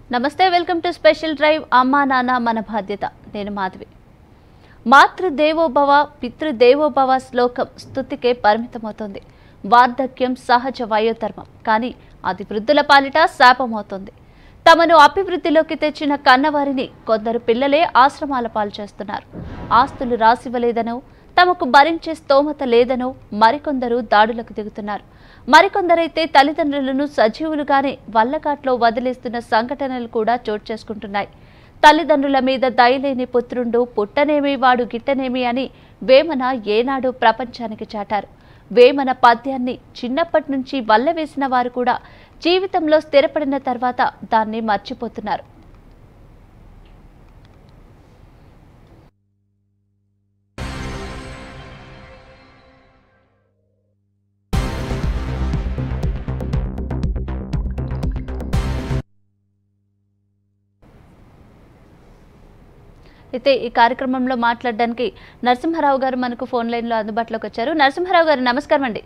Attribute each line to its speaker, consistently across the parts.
Speaker 1: నమస్తే welcome to special drive అమ్మా నాన్న మన బాధ్యత నేను మాధవి మాతృదేవోభవ పితృదేవోభవ శ్లోకం స్థుతికే పరిమితమవుతోంది వార్ధక్యం సహజ వయోధర్మం కానీ అది వృద్ధుల పాలిట శాపమవుతోంది తమను అభివృద్ధిలోకి తెచ్చిన కన్నవారిని కొందరు పిల్లలే ఆశ్రమాల పాలు చేస్తున్నారు ఆస్తులు రాసివ్వలేదనో తమకు భరించే స్తోమత లేదనో మరికొందరు దాడులకు దిగుతున్నారు మరికొందరైతే తల్లిదండ్రులను సజీవులుగానే వల్లకాట్లో వదిలేస్తున్న సంఘటనలు కూడా చోటు చేసుకుంటున్నాయి తల్లిదండ్రుల మీద దయలేని పుత్రుండు పుట్టనేమి వాడు గిట్టనేమి అని వేమన ఏనాడు ప్రపంచానికి చాటారు వేమన పద్యాన్ని చిన్నప్పటి నుంచి వల్లవేసిన వారు కూడా జీవితంలో స్థిరపడిన తర్వాత దాన్ని మర్చిపోతున్నారు అయితే ఈ కార్యక్రమంలో మాట్లాడడానికి నరసింహారావు గారు మనకు ఫోన్ లైన్లో అందుబాటులోకి వచ్చారు నరసింహారావు గారు నమస్కారం అండి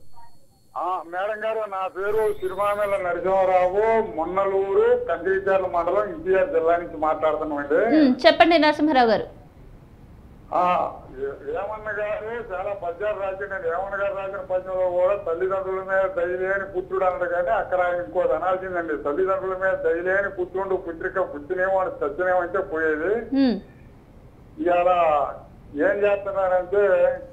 Speaker 2: ఆ, మేడం గారు నా పేరు సిరిమామెల నరసింహారావు మొన్నలూరు కందిచర్ల మండలం ఎన్టీఆర్ జిల్లా నుంచి మాట్లాడుతున్నామండి
Speaker 1: ఉమ్, చెప్పండి నరసింహారావు గారు
Speaker 2: ఆ, ఏ- ఏమన్న గారు చాలా పద్యాలు రాసిన ఏమన్న గారు రాసిన పద్యంలో కూడా తల్లిదండ్రుల మీద దయలేని పుత్రుడు అన్నాడు కానీ అక్కడ ఆయన ఇంకోటి అనాల్సిందండి తల్లిదండ్రుల మీద దయలేని పుత్రుడు పుత్రిక పుట్టినేమో అని సత్యనేమో అంటే పోయేది
Speaker 1: ఉమ్,
Speaker 2: ఇవాళ ఏం చేస్తున్నారంటే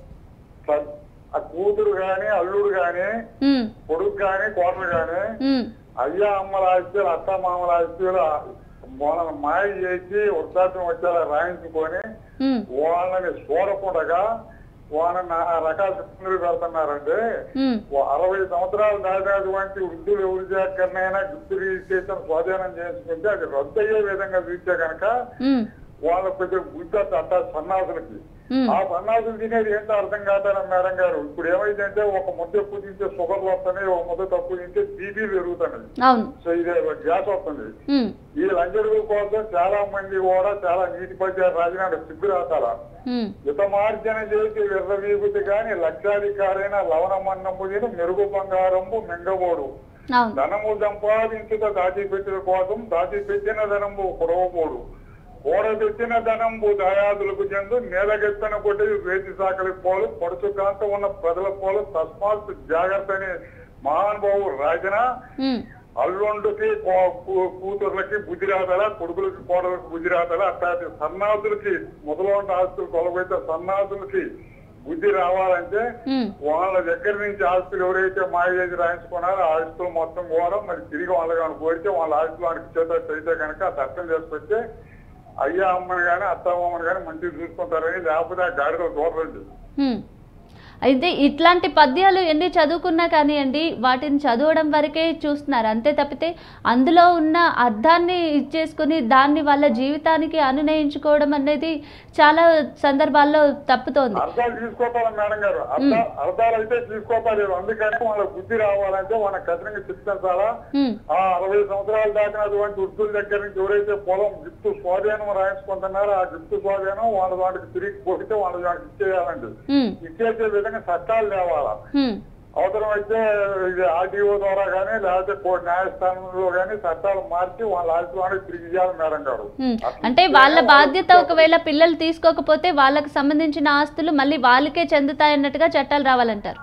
Speaker 2: స- ఆ కూతురు గాని అల్లుడు గాని
Speaker 1: ఉమ్,
Speaker 2: కొడుకు గాని కోడలు గాని
Speaker 1: ఉమ్,
Speaker 2: అయ్యా అమ్మల ఆస్తులు అత్త మామల ఆస్తులు వాళ్ళని మాయ చేసి వృద్ధాప్యం వచ్చేలా రాయించుకొని
Speaker 1: ఉమ్,
Speaker 2: వాళ్ళని చూడకుండగా వాళ్ళని ఆ రకాల ఇబ్బందులు పెడుతున్నారండి
Speaker 1: ఉమ్,
Speaker 2: ఓ అరవై సంవత్సరాలు దాటినటువంటి వృద్ధులు ఎవరి చేకనైనా గుర్తు రిజిస్ట్రేషన్ స్వాధీనం చేసుకుంటే అది రద్దు అయ్యే విధంగా చూస్తే కనుక
Speaker 1: ఉమ్,
Speaker 2: వాళ్ళ కొంచెం బుద్ధి అట్ట సన్నాసులకి
Speaker 1: ఉమ్,
Speaker 2: ఆ సన్నాసులు తినేది ఏంటో అర్థం కాదని మేడం గారు ఇప్పుడు ఏమైందంటే ఒక ముద్ద ఎక్కువ తింటే షుగర్ వస్తున్నాయి ఒక ముద్ద తక్కువ తింటే బీపీ పెరుగుతున్నాయి
Speaker 1: అవును
Speaker 2: సో ఇది గ్యాస్ వస్తుంది
Speaker 1: ఉమ్,
Speaker 2: ఈ లంచడుగుల కోసం చాలా మంది కూడా చాలా నీటి పద్యాలు రాజినాడు సిగ్గు రాసాల
Speaker 1: ఉమ్,
Speaker 2: హితమార్జన చేసి విర్రవీగుతి కాని లక్షాధికారైన లవణమన్నము తిని మెరుగు బంగారంబు మింగబోడు
Speaker 1: అవును
Speaker 2: ధనము సంపాదించుట దాచిపెట్టిన కోసం దాచిపెట్టిన ధనంబు కురవబోడు కూడ తెచ్చిన ధనంబు దయాదులకు చెందు నేలగెత్తన కొట్టి రేతి సాకలి పోలు పడుచు కాంత ఉన్న ప్రజల పోలు తస్మాత్ జాగ్రత్త అని మహానుభావు రాజన
Speaker 1: ఉమ్,
Speaker 2: అల్లుండుకి కూ- కూ- కూతుర్లకి బుద్ధి రాదలా కొడుకులకి కోడలకి బుద్ధి రాదలా అట్లాంటి సన్నాసులకి మొదలైన ఆస్తులు కొలబైతే సన్నాసులకి బుద్ధి రావాలంటే
Speaker 1: ఉమ్,
Speaker 2: వాళ్ళ దగ్గర నుంచి ఆస్తులు ఎవరైతే మాయ చేసి రాయించుకున్నారో ఆ ఆస్తులు మొత్తం కూడా మరి తిరిగి వాళ్ళకి కనుక కోరితే వాళ్ళ ఆస్తులు వాళ్ళకి ఇచ్చేటట్టు అయితే కనుక అది అర్థం చేసుకొస్తే అయ్యా అమ్మని కానీ అత్త అమ్మని కానీ మంచిగా చూసుకుంటారని లేకపోతే ఆ గాడిలో చూడండి
Speaker 1: ఉమ్. అయితే ఇట్లాంటి పద్యాలు ఎన్ని చదువుకున్నా కానివ్వండి వాటిని చదవడం వరకే చూస్తున్నారు అంతే తప్పితే అందులో ఉన్న అర్థాన్ని ఇచ్చేసుకుని దాన్ని వాళ్ళ జీవితానికి అనునయించుకోవడం అనేది చాలా సందర్భాల్లో తప్పుతోంది
Speaker 2: అర్థాలు తీసుకోవాలి మేడం గారు అర్థా అర్థాలు అయితే తీసుకోలేదు అందుకని వాళ్ళ బుద్ధి రావాలంటే వాళ్ళ ఖచ్చితంగా శిక్షించాలా
Speaker 1: ఉమ్,
Speaker 2: ఆ అరవై సంవత్సరాలు దాటినటువంటి వృద్ధుల దగ్గర నుంచి ఎవరైతే పొలం గిఫ్ట్ స్వాధీనం రాయించుకుంటున్నారో ఆ గిఫ్ట్ స్వాధీనం వాళ్ళ వాటికి తిరిగి పోతే వాళ్ళ వాటికి ఇచ్చేయాలండి
Speaker 1: ఉమ్,
Speaker 2: ఇచ్చేసే విధంగా చట్టాలు తేవాలా
Speaker 1: ఉమ్,
Speaker 2: అవసరం అయితే ఇది ఆర్టీఓ ద్వారా కానీ లేకపోతే కోర్టు న్యాయస్థానంలో కానీ చట్టాలు మార్చి వాళ్ళ ఆస్తులు తిరిగి ఇవ్వాలి మేడం గారు
Speaker 1: ఉమ్. అంటే వాళ్ళ బాధ్యత ఒకవేళ పిల్లలు తీసుకోకపోతే వాళ్ళకి సంబంధించిన ఆస్తులు మళ్ళీ వాళ్ళకే చెందుతాయన్నట్టుగా చట్టాలు రావాలంటారు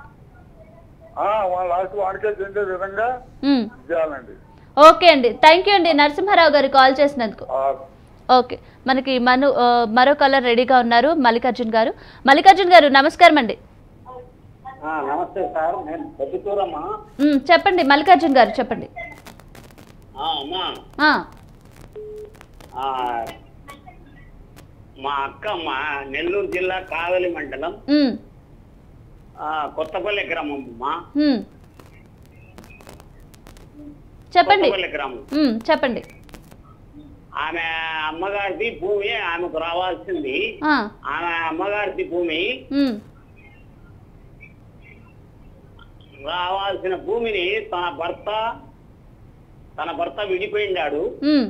Speaker 2: ఆ, వాళ్ళ ఆస్తి వాడికే చెందే విధంగా
Speaker 1: ఉమ్.
Speaker 2: చేయాలండి
Speaker 1: ఓకే అండి థ్యాంక్ యూ అండి నరసింహారావు గారు కాల్ చేసినందుకు
Speaker 2: ఆ,
Speaker 1: ఓకే మనకి మను ఆ, మరో కలర్ రెడీగా ఉన్నారు మల్లికార్జున్ గారు మల్లికార్జున్ గారు నమస్కారం అండి
Speaker 3: ఆ, నమస్తే సార్ నేను పెద్దటూరమ్మా
Speaker 1: ఉమ్, చెప్పండి మల్లికార్జున్ గారు చెప్పండి
Speaker 3: ఆ, అమ్మా
Speaker 1: ఆ,
Speaker 3: ఆ, మా అక్క మా నెల్లూరు జిల్లా కావలి మండలం
Speaker 1: ఉమ్,
Speaker 3: ఆ, కొత్తపల్లి గ్రామం అమ్మా
Speaker 1: ఉమ్. చెప్పండి
Speaker 3: కొత్తపల్లి గ్రామం
Speaker 1: ఉమ్, చెప్పండి
Speaker 3: ఆమె అమ్మగారిది భూమి ఆమెకు రావాల్సింది
Speaker 1: ఆ,
Speaker 3: ఆమె అమ్మగారిది భూమి
Speaker 1: ఉమ్,
Speaker 3: రావాల్సిన భూమిని తన భర్త తన భర్త విడిపోయిండాడు
Speaker 1: ఉమ్.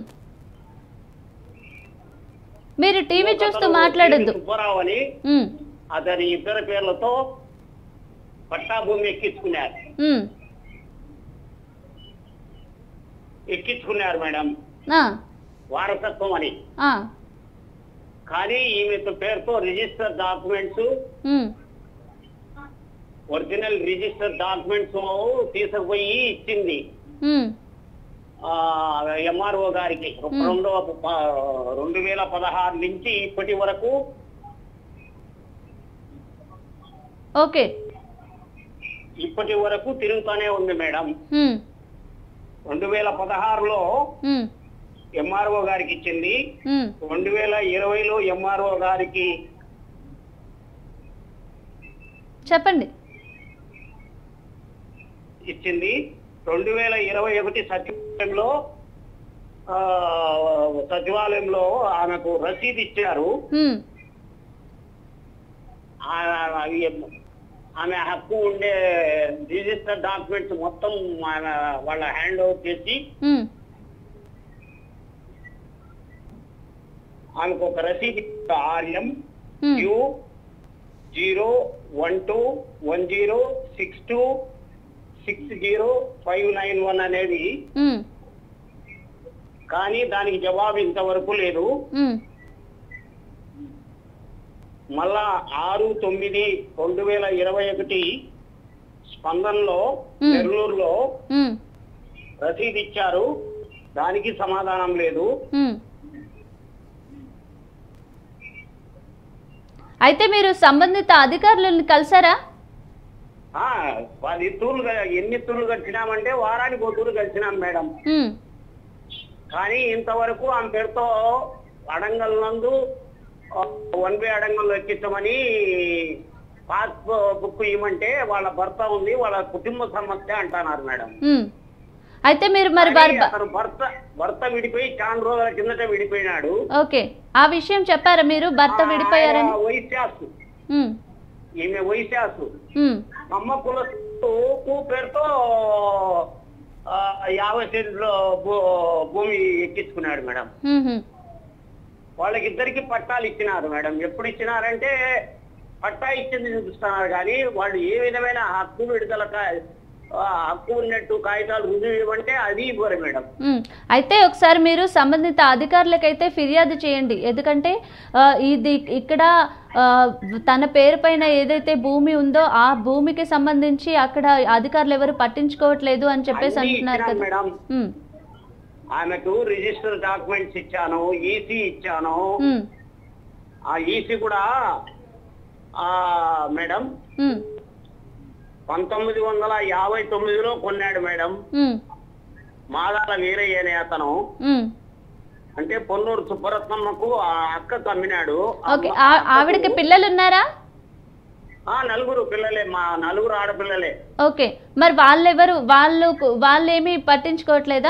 Speaker 1: మీరు టీవీ చూస్తూ మాట్లాడొద్దు
Speaker 3: సుబ్బారావు అని
Speaker 1: ఉమ్,
Speaker 3: అతని ఇద్దరు పేర్లతో పట్టా భూమి ఎక్కించుకున్నారు
Speaker 1: ఉమ్,
Speaker 3: ఎక్కించుకున్నారు మేడం
Speaker 1: ఆ,
Speaker 3: వారసత్వం అని
Speaker 1: ఆ,
Speaker 3: కానీ ఈమె పేరుతో రిజిస్టర్ డాక్యుమెంట్స్
Speaker 1: ఉమ్,
Speaker 3: ఒరిజినల్ రిజిస్టర్ డాక్యుమెంట్స్ తీసుకుపోయి ఇచ్చింది
Speaker 1: ఉమ్,
Speaker 3: ఎంఆర్ఓ గారికి రెండో ప- రెండు వేల పదహారు నుంచి ఇప్పటి వరకు
Speaker 1: ఓకే
Speaker 3: ఇప్పటి వరకు తిరుగుతూనే ఉంది మేడం
Speaker 1: ఉమ్,
Speaker 3: రెండు వేల పదహారులో
Speaker 1: ఉమ్,
Speaker 3: ఎంఆర్ఓ గారికి ఇచ్చింది
Speaker 1: ఉమ్,
Speaker 3: రెండు వేల ఇరవైలో ఎంఆర్ఓ గారికి
Speaker 1: చెప్పండి
Speaker 3: ఇచ్చింది రెండు వేల ఇరవై ఒకటి సచివాలయంలో ఆ, సచివాలయంలో ఆమెకు రసీదు ఇచ్చారు
Speaker 1: ఉమ్,
Speaker 3: ఆ- అవి ఆమె హక్కు ఉండే రిజిస్టర్ డాక్యుమెంట్స్ మొత్తం ఆమె వాళ్ళ హ్యాండ్ ఓవర్ చేసి
Speaker 1: ఉమ్,
Speaker 3: ఆమెకు ఒక రసీదు ఇచ్చారు. RM
Speaker 1: um,
Speaker 3: U zero one two one zero six two six zero five nine one అనేది
Speaker 1: ఉమ్,
Speaker 3: కానీ దానికి జవాబు ఇంతవరకు లేదు
Speaker 1: ఉమ్,
Speaker 3: మళ్ళా ఆరు తొమ్మిది రెండు వేల ఇరవై ఒకటి స్పందనలో
Speaker 1: Hmm.
Speaker 3: నెల్లూరులో
Speaker 1: ఉమ్,
Speaker 3: రసీదు ఇచ్చారు దానికి సమాధానం లేదు
Speaker 1: ఉమ్. అయితే మీరు సంబంధిత అధికారులను కలిసారా
Speaker 3: ఆ పది తూర్లు క- ఎన్ని తూర్లు కట్టినామంటే వారానికి ఒక తూరు కలిసినాం మేడం
Speaker 1: ఉమ్,
Speaker 3: కానీ ఇంతవరకు ఆమె పేరుతో అడంగల్ నందు ఆ, వన్ వే అడంగల్లో ఎక్కించమని పాస్ బుక్ ఇవ్వమంటే వాళ్ళ భర్త ఉంది వాళ్ళ కుటుంబ సమస్య అంటున్నారు మేడం
Speaker 1: ఉమ్. అయితే మీరు మరి
Speaker 3: కానీ
Speaker 1: వారి బ-
Speaker 3: అతను భర్త భర్త విడిపోయి చాలా రోజుల కిందట విడిపోయినాడు
Speaker 1: ఓకే ఆ విషయం చెప్పారా మీరు భర్త విడిపోయారని
Speaker 3: ఆయన వైశ్యాసు
Speaker 1: ఉమ్,
Speaker 3: ఈమె వైశ్యాసు
Speaker 1: ఉమ్,
Speaker 3: అమ్మ కులస్తు పేరుతో ఆ, యాభై సెంట్లో భూ- భూమి ఎక్కించుకున్నాడు మేడం
Speaker 1: ఉమ్, ఉమ్.
Speaker 3: వాళ్ళకిద్దరికి పట్టాలు ఇచ్చినారు మేడం ఎప్పుడు ఇచ్చినారంటే పట్టా ఇచ్చింది చూపిస్తున్నారు కానీ వాళ్ళు ఏ విధమైన హక్కు విడుదల కా- ఆ, హక్కు ఉన్నట్టు కాగితాలు రుజువు ఇవ్వంటే అది ఇవ్వరు మేడం
Speaker 1: ఉమ్, అయితే ఒకసారి మీరు సంబంధిత అధికారులకైతే ఫిర్యాదు చేయండి ఎందుకంటే ఆ, ఇది ఇక్కడ ఆ, తన పేరు పైన ఏదైతే భూమి ఉందో ఆ భూమికి సంబంధించి అక్కడ అధికారులు ఎవరు పట్టించుకోవట్లేదు అని చెప్పేసి
Speaker 3: అన్నీ
Speaker 1: అంటున్నారు
Speaker 3: ఇచ్చినాను
Speaker 1: కదా
Speaker 3: మేడం
Speaker 1: ఉమ్,
Speaker 3: ఆమెకు రిజిస్టర్ డాక్యుమెంట్స్ ఇచ్చాను ఈసీ ఇచ్చాను
Speaker 1: ఉమ్,
Speaker 3: ఆ ఈసీ కూడా ఆ మేడం
Speaker 1: ఉమ్,
Speaker 3: పంతొమ్మిది వందల యాభై తొమ్మిదిలో కొన్నాడు మేడం
Speaker 1: ఉమ్,
Speaker 3: మాదాల వీరయ్య అనే అతను
Speaker 1: ఉమ్.
Speaker 3: అంటే పొన్నూరు సుబ్బరత్నమ్మకు ఆ అక్కకు అమ్మినాడు ఆ
Speaker 1: ఓకే
Speaker 3: అమ్మ-
Speaker 1: ఆ-
Speaker 3: అక్కకు-
Speaker 1: ఆవిడకి పిల్లలు ఉన్నారా
Speaker 3: ఆ నలుగురు పిల్లలే మా నలుగురు ఆడపిల్లలే
Speaker 1: ఓకే మరి వాళ్ళెవరు వాళ్ళు వాళ్ళేమీ పట్టించుకోవట్లేదా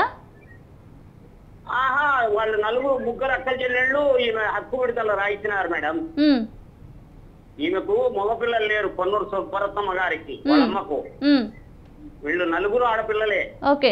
Speaker 3: ఆహా వాళ్ళు నలుగురు ముగ్గురు అక్క చెల్లెళ్ళు ఈమె హక్కు విడుదల రాయించినారు మేడం
Speaker 1: ఉమ్,
Speaker 3: ఈమెకు మగపిల్లలు లేరు పొన్నూరు సుబ్బరత్నమ్మ గారికి వాళ్ళమ్మకు
Speaker 1: ఉమ్,
Speaker 3: వీళ్ళు నలుగురు ఆడపిల్లలే
Speaker 1: ఓకే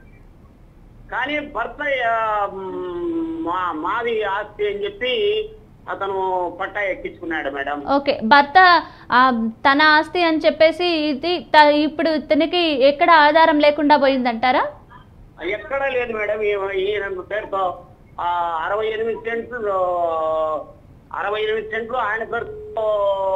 Speaker 3: కానీ భర్త ఆ, మ్, మా మాది ఆస్తి అని చెప్పి అతను పట్టా ఎక్కించుకున్నాడు మేడం
Speaker 1: ఓకే భర్త ఆ, తన ఆస్తి అని చెప్పేసి ఇది త- ఇప్పుడు ఇతనికి ఎక్కడ ఆధారం లేకుండా పోయిందంటారా
Speaker 3: ఎక్కడా లేదు మేడం ఈ- ఈయన పేరుతో ఆ, అరవై ఎనిమిది సెంట్లు అరవై ఎనిమిది సెంట్లు ఆయన పేరుతో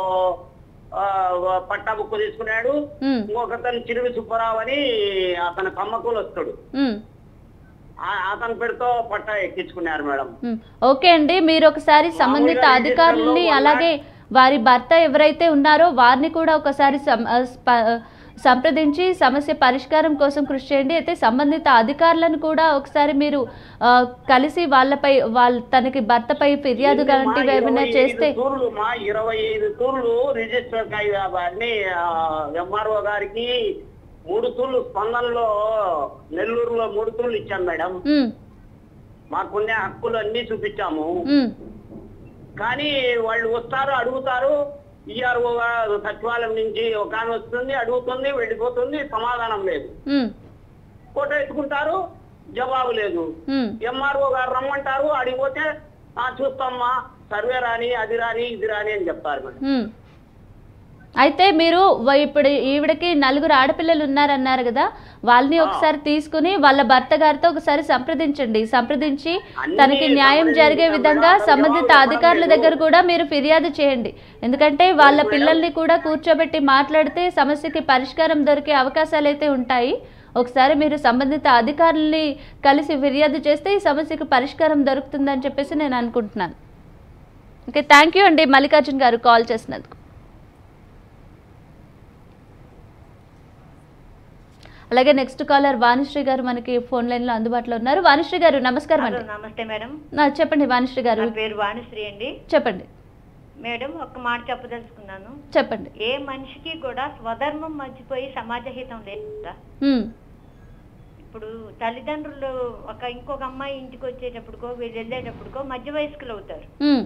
Speaker 3: ఆ, పట్టా బుక్ తీసుకున్నాడు
Speaker 1: ఉమ్,
Speaker 3: ఇంకొకతను చిరువి సుబ్బారావు అని అతను కమ్మకూలు వస్తాడు
Speaker 1: ఉమ్,
Speaker 3: ఆ- అతని పేరుతో పట్టా ఎక్కించుకున్నారు మేడం
Speaker 1: ఉమ్. ఓకే అండి మీరు ఒకసారి సంబంధిత
Speaker 3: మామూలుగా
Speaker 1: అధికారుల్ని
Speaker 3: రిజిస్టర్లో
Speaker 1: అలాగే వారి భర్త ఎవరైతే ఉన్నారో వారిని కూడా ఒకసారి సం- ఆ, స్ప- సంప్రదించి సమస్య పరిష్కారం కోసం కృషి చేయండి అయితే సంబంధిత అధికారులను కూడా ఒకసారి మీరు ఆ, కలిసి వాళ్ళపై వాళ్ళ తనకి భర్తపై ఫిర్యాదు
Speaker 3: మా
Speaker 1: లాంటివి ఏమైనా
Speaker 3: ఇరవై
Speaker 1: చేస్తే
Speaker 3: ఐదు తూర్లు మా ఇరవై ఐదు తూర్లు రిజిస్టర్ అన్ని ఎంఆర్ఓ గారికి మూడు తూర్లు స్పందనలో నెల్లూరులో మూడు తూర్లు ఇచ్చాను మేడం
Speaker 1: ఉమ్,
Speaker 3: మాకున్న హక్కులు అన్ని చూపించాము
Speaker 1: ఉమ్,
Speaker 3: కానీ వాళ్ళు వస్తారు అడుగుతారు ఈఆర్ఓ సచివాలయం నుంచి ఒక ఆమె వస్తుంది అడుగుతుంది వెళ్ళిపోతుంది సమాధానం లేదు
Speaker 1: ఉమ్,
Speaker 3: ఫోటో ఎత్తుకుంటారు జవాబు లేదు
Speaker 1: ఉమ్.
Speaker 3: ఎంఆర్ఓ గారు రమ్మంటారు అడిగిపోతే "ఆ, చూస్తామ్మా సర్వే రాని అది రాని ఇది రాని అని చెప్తారు మేడం
Speaker 1: ఉమ్. అయితే మీరు వ- ఇప్పుడు ఈవిడకి నలుగురు ఆడపిల్లలు ఉన్నారన్నారు కదా వాళ్ళని ఒకసారి తీసుకుని వాళ్ళ భర్త గారితో ఒకసారి సంప్రదించండి సంప్రదించి
Speaker 3: అన్ని
Speaker 1: తనకి న్యాయం జరిగే
Speaker 3: సంప్రదించాం
Speaker 1: విధంగా
Speaker 3: మేడం.
Speaker 1: సంబంధిత
Speaker 3: జవాబు
Speaker 1: అధికారుల
Speaker 3: ఇవ్వడం
Speaker 1: దగ్గర కూడా మీరు ఫిర్యాదు చేయండి ఎందుకంటే వాళ్ళ పిల్లల్ని కూడా కూర్చోబెట్టి మాట్లాడితే సమస్యకి పరిష్కారం దొరికే అవకాశాలు అయితే ఉంటాయి ఒకసారి మీరు సంబంధిత అధికారుల్ని కలిసి ఫిర్యాదు చేస్తే ఈ సమస్యకు పరిష్కారం దొరుకుతుందని చెప్పేసి నేను అనుకుంటున్నాను ఓకే థ్యాంక్ యూ అండి మల్లికార్జున్ గారు కాల్ చేసినందుకు అలాగే నెక్స్ట్ కాలర్ వాణిశ్రీ గారు మనకి ఫోన్ లైన్ లో అందుబాటులో ఉన్నారు వాణిశ్రీ గారు నమస్కారం
Speaker 4: హలో
Speaker 1: అండి
Speaker 4: నమస్తే మేడం
Speaker 1: నా చెప్పండి వాణిశ్రీ గారు
Speaker 4: నా పేరు వాణిశ్రీ అండి
Speaker 1: చెప్పండి
Speaker 4: మేడం ఒక్క మాట చెప్పదలుచుకున్నాను
Speaker 1: చెప్పండి
Speaker 4: ఏ మనిషికి కూడా స్వధర్మం మర్చిపోయి సమాజహితం లేదు కదా
Speaker 1: ఉమ్,
Speaker 4: ఇప్పుడు తల్లిదండ్రులు ఒక ఇంకొక అమ్మాయి ఇంటికి వచ్చేటప్పటికో వీళ్ళు వెళ్ళేటప్పటికో మధ్య వయస్కులు అవుతారు
Speaker 1: ఉమ్,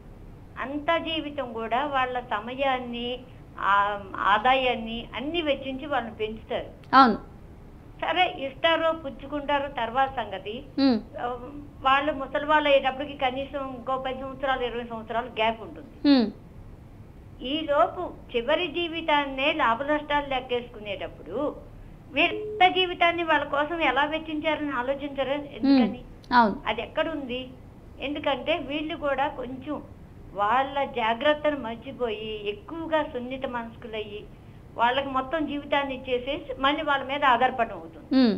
Speaker 4: అంత జీవితం కూడా వాళ్ళ సమయాన్ని ఆ ఆదాయాన్ని అన్ని వెచ్చించి వాళ్ళని పెంచుతారు
Speaker 1: అవును
Speaker 4: సరే ఇస్తారో పుచ్చుకుంటారో తర్వాత సంగతి
Speaker 1: ఉమ్,
Speaker 4: ఆ, వాళ్ళు ముసలి వాళ్ళు అయ్యేటప్పటికి కనీసం ఇంకో పది సంవత్సరాలు ఇరవై సంవత్సరాలు గ్యాప్ ఉంటుంది
Speaker 1: ఉమ్,
Speaker 4: ఈ లోపు చివరి జీవితాన్నే లాభ నష్టాలు లెక్కేసుకునేటప్పుడు వీళ్ళ జీవితాన్ని వాళ్ళ కోసం ఎలా వెచ్చించారని ఆలోచించరు ఎందుకని
Speaker 1: అవును
Speaker 4: అది ఎక్కడుంది ఎందుకంటే వీళ్ళు కూడా కొంచెం వాళ్ళ జాగ్రత్తను మర్చిపోయి ఎక్కువగా సున్నిత మనస్కులయ్యి వాళ్ళకి మొత్తం జీవితాన్ని ఇచ్చేసేసి మళ్ళీ వాళ్ళ మీద ఆధారపడడం అవుతుంది
Speaker 1: ఉమ్,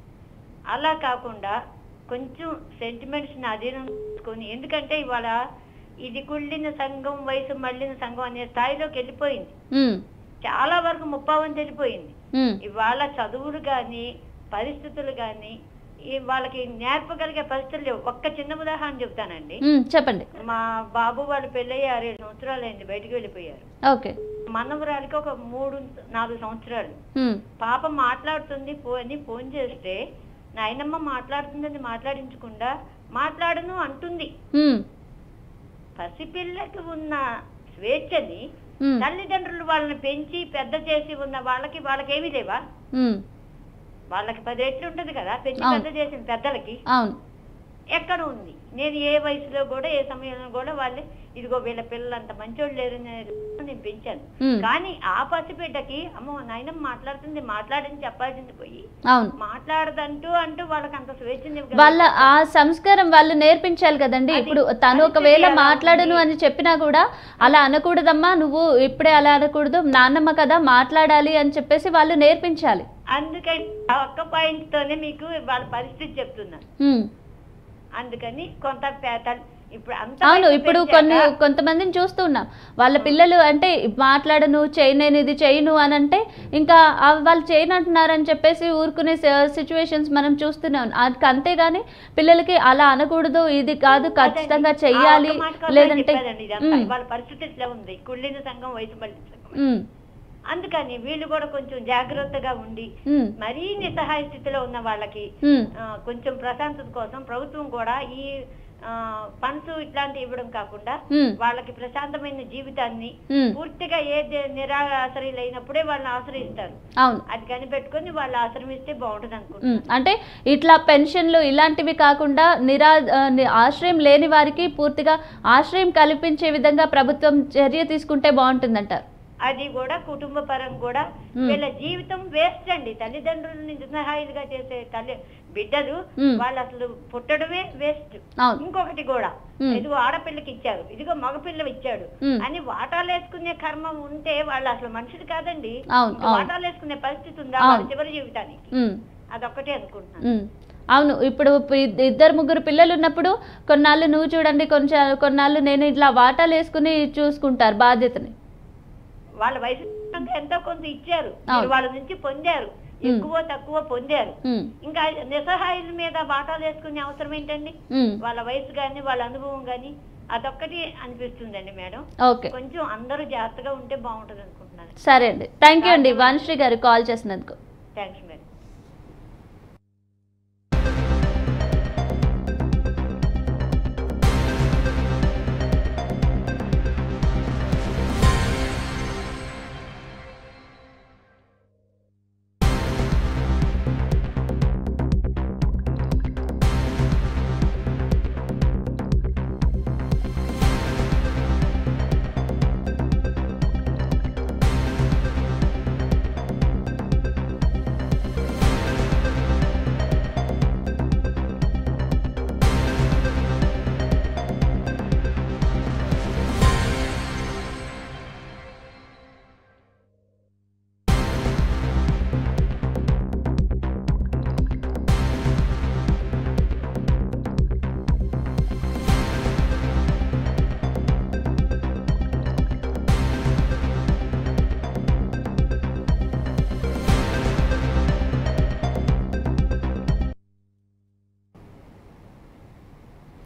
Speaker 4: అలా కాకుండా కొంచెం సెంటిమెంట్స్ని అధీనం చేసుకొని ఎందుకంటే ఇవాళ ఇది కుళ్ళిన సంఘం వయసు మళ్ళిన సంఘం అనే స్థాయిలోకి వెళ్ళిపోయింది
Speaker 1: ఉమ్,
Speaker 4: చాలా వరకు ముప్పావంతి వెళ్ళిపోయింది
Speaker 1: ఉమ్,
Speaker 4: ఇవాళ చదువులు కానీ పరిస్థితులు కానీ ఈ వాళ్ళకి నేర్పగలిగే పరిస్థితులు లేవు ఒక్క చిన్న ఉదాహరణ చెప్తానండి
Speaker 1: ఉమ్, చెప్పండి
Speaker 4: మా బాబు వాళ్ళు పెళ్ళయ్యి ఆరేడు సంవత్సరాలు అయింది బయటికి వెళ్ళిపోయారు
Speaker 1: ఓకే
Speaker 4: మనవరాలికి ఒక మూడు నాలుగు సంవత్సరాలు
Speaker 1: ఉమ్,
Speaker 4: పాప మాట్లాడుతుంది పో అని ఫోన్ చేస్తే నాయనమ్మ మాట్లాడుతుందని మాట్లాడించకుండా మాట్లాడను అంటుంది
Speaker 1: ఉమ్,
Speaker 4: పసిపిల్లకి ఉన్న స్వేచ్ఛని
Speaker 1: ఉమ్,
Speaker 4: తల్లిదండ్రులు వాళ్ళని పెంచి పెద్ద చేసి ఉన్న వాళ్ళకి వాళ్ళకేమీ లేవా
Speaker 1: ఉమ్,
Speaker 4: వాళ్ళకి పది రెట్లు ఉంటది కదా పెంచి
Speaker 1: అవును.
Speaker 4: పెద్ద చేసిన పెద్దలకి
Speaker 1: అవును
Speaker 4: ఎక్కడ ఉంది నేను ఏ వయసులో కూడా ఏ సమయంలో కూడా వాళ్ళు ఇదిగో వీళ్ళ పిల్లలు అంత మంచోళ్ళు లేరు నేను పెంచాను
Speaker 1: ఉమ్,
Speaker 4: కానీ ఆ పసిబిడ్డకి అమ్మో నాయనమ్మ మాట్లాడుతుంది మాట్లాడని చెప్పాల్సింది పోయి
Speaker 1: అవును
Speaker 4: మాట్లాడదంటూ అంటూ వాళ్ళకి అంత స్వేచ్ఛని
Speaker 1: వాళ్ళ ఆ సంస్కారం వాళ్ళు నేర్పించాలి కదండి
Speaker 4: అది-
Speaker 1: ఇప్పుడు తను
Speaker 4: అది
Speaker 1: ఒకవేళ
Speaker 4: తెలియాలా
Speaker 1: మాట్లాడను
Speaker 4: ఉంది.
Speaker 1: అని చెప్పినా కూడా అలా అనకూడదమ్మా నువ్వు ఇప్పుడే అలా అనకూడదు నాన్నమ్మ కదా మాట్లాడాలి అని చెప్పేసి వాళ్ళు నేర్పించాలి
Speaker 4: అందుకని ఆ ఒక్క పాయింట్ తోనే మీకు వాళ్ళ పరిస్థితి చెప్తున్నాను
Speaker 1: ఉమ్.
Speaker 4: అందుకని కొంత పేద ఇప్పుడు అంత
Speaker 1: అవును
Speaker 4: వయసు
Speaker 1: ఇప్పుడు
Speaker 4: పెంచాక
Speaker 1: కొన్ని కొంతమందిని చూస్తున్నాం వాళ్ళ పిల్లలు అంటే మాట్లాడను చేయను నేను ఇది చేయను అని అంటే ఇంకా ఆ వాళ్ళు చేయను అంటున్నారని చెప్పేసి ఊరుకునే సిచ్యువేషన్స్ మనం చూస్తున్నాం అది అంతేగాని పిల్లలకి అలా అనకూడదు ఇది కాదు ఖచ్చితంగా
Speaker 4: అదండి.
Speaker 1: చెయ్యాలి
Speaker 4: ఆ ఒక్క మాట కోసం
Speaker 1: లేదంటే
Speaker 4: చెప్పానండి ఇదంతా.
Speaker 1: ఉమ్,
Speaker 4: వాళ్ళ పరిస్థితి ఇట్లా ఉంది కుళ్ళిన సంఘం వయసు మళ్ళీ సంఘం
Speaker 1: ఉమ్,
Speaker 4: అందుకని వీళ్ళు కూడా కొంచెం జాగ్రత్తగా ఉండి
Speaker 1: ఉమ్,
Speaker 4: మరీ నిస్సహాయ స్థితిలో ఉన్న వాళ్ళకి
Speaker 1: ఉమ్,
Speaker 4: ఆ, కొంచెం ప్రశాంతత కోసం ప్రభుత్వం కూడా ఈ ఫండ్స్ ఇట్లాంటివి ఇవ్వడం కాకుండా
Speaker 1: ఉమ్,
Speaker 4: వాళ్ళకి ప్రశాంతమైన జీవితాన్ని
Speaker 1: ఉమ్,
Speaker 4: పూర్తిగా ఏ దే- నిరాశ్రయులైనప్పుడే వాళ్ళని ఆశ్రయిస్తారు
Speaker 1: అవును
Speaker 4: అది కనిపెట్టుకొని వాళ్ళు ఆశ్రమిస్తే బాగుంటుంది
Speaker 1: ఉమ్,
Speaker 4: అనుకుంటున్నాను
Speaker 1: అంటే ఇట్లా పెన్షన్లు ఇలాంటివి కాకుండా నిరా ఆ, ని- ఆశ్రయం లేని వారికి పూర్తిగా ఆశ్రయం కల్పించే విధంగా ప్రభుత్వం చర్య తీసుకుంటే బాగుంటుందంటారు
Speaker 4: అది కూడా కుటుంబ పరం కూడా
Speaker 1: మ్మ్.
Speaker 4: వీళ్ళ జీవితం వేస్ట్ అండి తల్లిదండ్రులని నిస్సహాయులుగా చేసే తల్లి బిడ్డలు
Speaker 1: మ్మ్.
Speaker 4: వాళ్ళు అసలు పుట్టడమే వేస్ట్
Speaker 1: అవును
Speaker 4: ఇంకొకటి కూడా
Speaker 1: మ్మ్.
Speaker 4: ఇదిగో ఆడపిల్లకి ఇచ్చారు ఇదిగో మగపిల్ల ఇచ్చాడు
Speaker 1: మ్మ్.
Speaker 4: అని వాటాలు వేసుకునే కర్మ ఉంటే వాళ్ళు అసలు మనుషులు కాదండి
Speaker 1: అవును,
Speaker 4: ఇంకా
Speaker 1: అవును.
Speaker 4: వాటాలు వేసుకునే పరిస్థితి ఉందా
Speaker 1: అవును.
Speaker 4: వాళ్ళ చివరి జీవితానికి
Speaker 1: ఉమ్,
Speaker 4: అదొక్కటే అనుకుంటున్నాను
Speaker 1: ఉమ్. అవును ఇప్పుడు ఇద్- ఇద్దరు ముగ్గురు పిల్లలు ఉన్నప్పుడు కొన్నాళ్ళు నువ్వు చూడండి కొంచెం కొన్నాళ్ళు నేను ఇట్లా వాటాలు వేసుకుని చూసుకుంటారు బాధ్యతని
Speaker 4: వాళ్ళ వయసు అంటే ఎంతో కొంత ఇచ్చారు
Speaker 1: అవును.
Speaker 4: మీరు వాళ్ళ నుంచి పొందారు ఎక్కువ తక్కువ పొందారు
Speaker 1: ఉమ్,
Speaker 4: ఇంకా నిస్సహాయుల మీద వాటాలు వేసుకునే అవసరం ఏంటండి
Speaker 1: ఉమ్,
Speaker 4: వాళ్ళ వయసు కానీ వాళ్ళ అనుభవం కానీ అదొక్కటి అనిపిస్తుందండి మేడం
Speaker 1: ఓకే
Speaker 4: కొంచెం అందరూ జాగ్రత్తగా ఉంటే బాగుంటుంది అనుకుంటున్నాను
Speaker 1: సరే అండి థ్యాంక్ యూ అండి వాణిశ్రీ గారు కాల్ చేసినందుకు
Speaker 4: థ్యాంక్స్ మేడం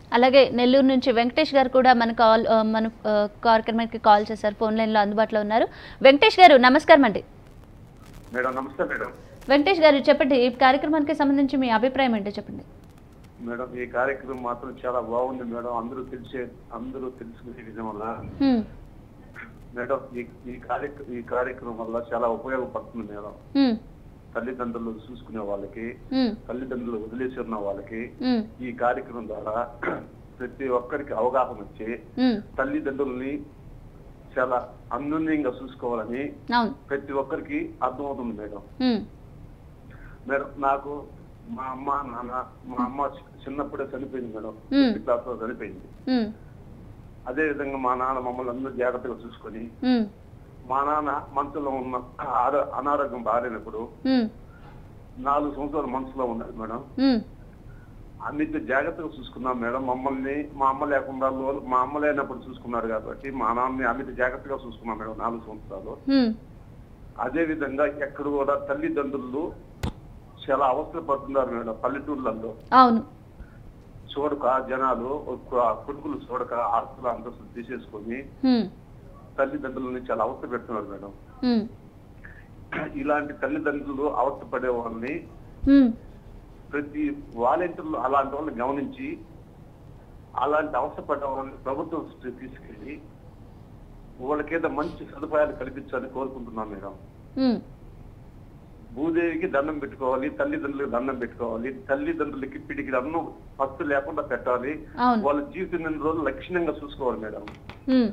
Speaker 1: అలాగే నెల్లూరు నుంచి వెంకటేష్ గారు కూడా మన కాల్ ఆ, మన ఆ, కార్యక్రమానికి కాల్ చేశారు ఫోన్ లైన్లో అందుబాటులో ఉన్నారు వెంకటేష్ గారు నమస్కారం అండి
Speaker 5: మేడం నమస్తే మేడం
Speaker 1: వెంకటేష్ గారు చెప్పండి ఈ కార్యక్రమానికి సంబంధించి మీ అభిప్రాయం ఏంటో చెప్పండి
Speaker 5: మేడం ఈ కార్యక్రమం మాత్రం చాలా బాగుంది మేడం అందరూ తెలిసే అందరూ తెలుసుకునే విధం వల్ల
Speaker 1: హ్మ్,
Speaker 5: మేడం ఈ ఈ కార్యక్ర ఈ కార్యక్రమం వల్ల చాలా ఉపయోగపడుతుంది మేడం
Speaker 1: హ్మ్,
Speaker 5: తల్లిదండ్రులు చూసుకునే వాళ్ళకి
Speaker 1: హ్మ్,
Speaker 5: తల్లిదండ్రులు వదిలేసి ఉన్న వాళ్ళకి
Speaker 1: హ్మ్,
Speaker 5: ఈ కార్యక్రమం ద్వారా ప్రతి ఒక్కరికి అవగాహన వచ్చి
Speaker 1: హ్మ్.
Speaker 5: తల్లిదండ్రుల్ని చాలా అన్యోన్యంగా చూసుకోవాలని
Speaker 1: అవును
Speaker 5: ప్రతి ఒక్కరికి అర్థమవుతుంది మేడం
Speaker 1: హ్మ్,
Speaker 5: మేడం నాకు మా అమ్మ నాన్న మా అమ్మ చిన్నప్పుడే చనిపోయింది మేడం
Speaker 1: మ్మ్.
Speaker 5: ఫిఫ్త్ క్లాస్ లో చనిపోయింది
Speaker 1: హ్మ్,
Speaker 5: అదే విధంగా మా నాన్న మమ్మల్ని అందరూ జాగ్రత్తగా చూసుకొని
Speaker 1: హ్మ్,
Speaker 5: మా నాన్న మనసులో ఉన్న ఆరో- అనారోగ్యం బాగాలేనప్పుడు
Speaker 1: హ్మ్,
Speaker 5: నాలుగు సంవత్సరాలు మనసులో ఉన్నది మేడం
Speaker 1: హ్మ్,
Speaker 5: అన్నిటి జాగ్రత్తగా చూసుకున్నాం మేడం మమ్మల్ని మా అమ్మ లేకుండా లో- మా అమ్మ లేనప్పుడు చూసుకున్నారు కాబట్టి మా నాన్నని అన్నిటి జాగ్రత్తగా చూసుకున్నాం మేడం నాలుగు సంవత్సరాలు
Speaker 1: హ్మ్,
Speaker 5: అదే విధంగా ఎక్కడ కూడా తల్లిదండ్రులు చాలా అవసరం పడుతున్నారు మేడం పల్లెటూర్లలో
Speaker 1: అవును
Speaker 5: చూడక జనాలు ఒక కొడుకులు చూడక ఆస్తుల అంతస్తులు తీసేసుకొని
Speaker 1: హ్మ్,
Speaker 5: తల్లిదండ్రులని చాలా అవస్థ పెడుతున్నారు మేడం
Speaker 1: హ్మ్,
Speaker 5: ఇలాంటి తల్లిదండ్రులు అవస్థ పడే వాళ్ళని
Speaker 1: హ్మ్,
Speaker 5: ప్రతి వాలంటీర్లు అలాంటి వాళ్ళని గమనించి అలాంటి అవస్థ పడే వాళ్ళని ప్రభుత్వం దృష్టికి తీసుకెళ్లి వాళ్ళకేదో మంచి సదుపాయాలు కల్పించాలని కోరుకుంటున్నాం మేడం
Speaker 1: హ్మ్,
Speaker 5: భూదేవికి దండం పెట్టుకోవాలి తల్లిదండ్రులకు దండం పెట్టుకోవాలి తల్లిదండ్రులకి పిడికి అన్నం ఫస్ట్ లేకుండా పెట్టాలి
Speaker 1: అవును
Speaker 5: వాళ్ళ జీవితం ఎన్ని రోజులు లక్షణంగా చూసుకోవాలి మేడం
Speaker 1: హ్మ్,